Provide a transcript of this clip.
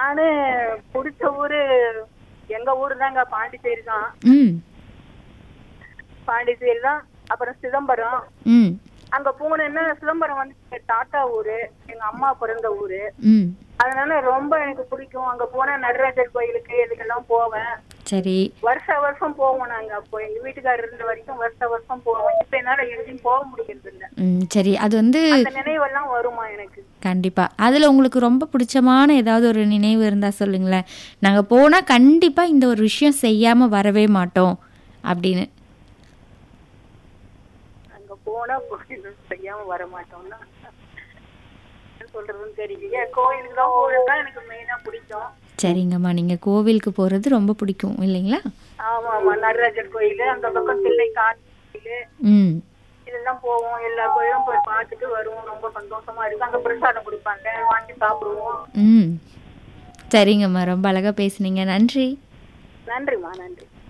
நானு பிடிச்ச ஊரு எங்க ஊரு தாங்க பாண்டிச்சேரி தான் ம் பாண்டிச்சேரி தான் அப்புறம் சிதம்பரம் ம் அங்க போனேன்னா சிதம்பரம் வந்து டாட்டா ஊரு எங்க அம்மா பிறந்த ஊரு ம் அதனால ரொம்ப எனக்கு பிடிக்கும் அங்க போனா நடராஜர் கோயிலுக்கு இதுக்கெல்லாம் போவேன் சரி வருஷ வருஷம் போவோம் நாங்க அப்போ எங்க வீட்டுக்காரர் இருந்த வரைக்கும் வருஷ வருஷம் போவோம் இப்ப என்னால எங்கேயும் போக முடியறது இல்ல ம் சரி அது வந்து அந்த நினைவெல்லாம் வருமா எனக்கு கண்டிப்பா அதுல உங்களுக்கு ரொம்ப பிடிச்சமான ஏதாவது ஒரு நினைவு இருந்தா சொல்லுங்களேன் நாங்க போனா கண்டிப்பா இந்த ஒரு விஷயம் செய்யாம வரவே மாட்டோம் அப்படின்னு அங்க போனா கோயில் செய்யாம வர மாட்டோம்னா என்ன சொல்றதுன்னு தெரியலையே கோயிலுக்கு தான் போறதுதான் எனக்கு மெயினா பிடிக்கும் சரிங்கம்மா நீங்க கோவிலுக்கு போறது ரொம்ப பிடிக்கும் இல்லைங்களா ஆமா ஆமா நடராஜர் கோயில் அந்த பக்கம் தில்லை கோயில் ம் இதெல்லாம் போவோம் எல்லா கோயிலும் போய் பார்த்துட்டு வருவோம் ரொம்ப சந்தோஷமா இருக்கு அங்க பிரசாதம் கொடுப்பாங்க வாங்கி சாப்பிடுவோம் ம் சரிங்கம்மா ரொம்ப அழகா பேசுனீங்க நன்றி நன்றிம்மா நன்றி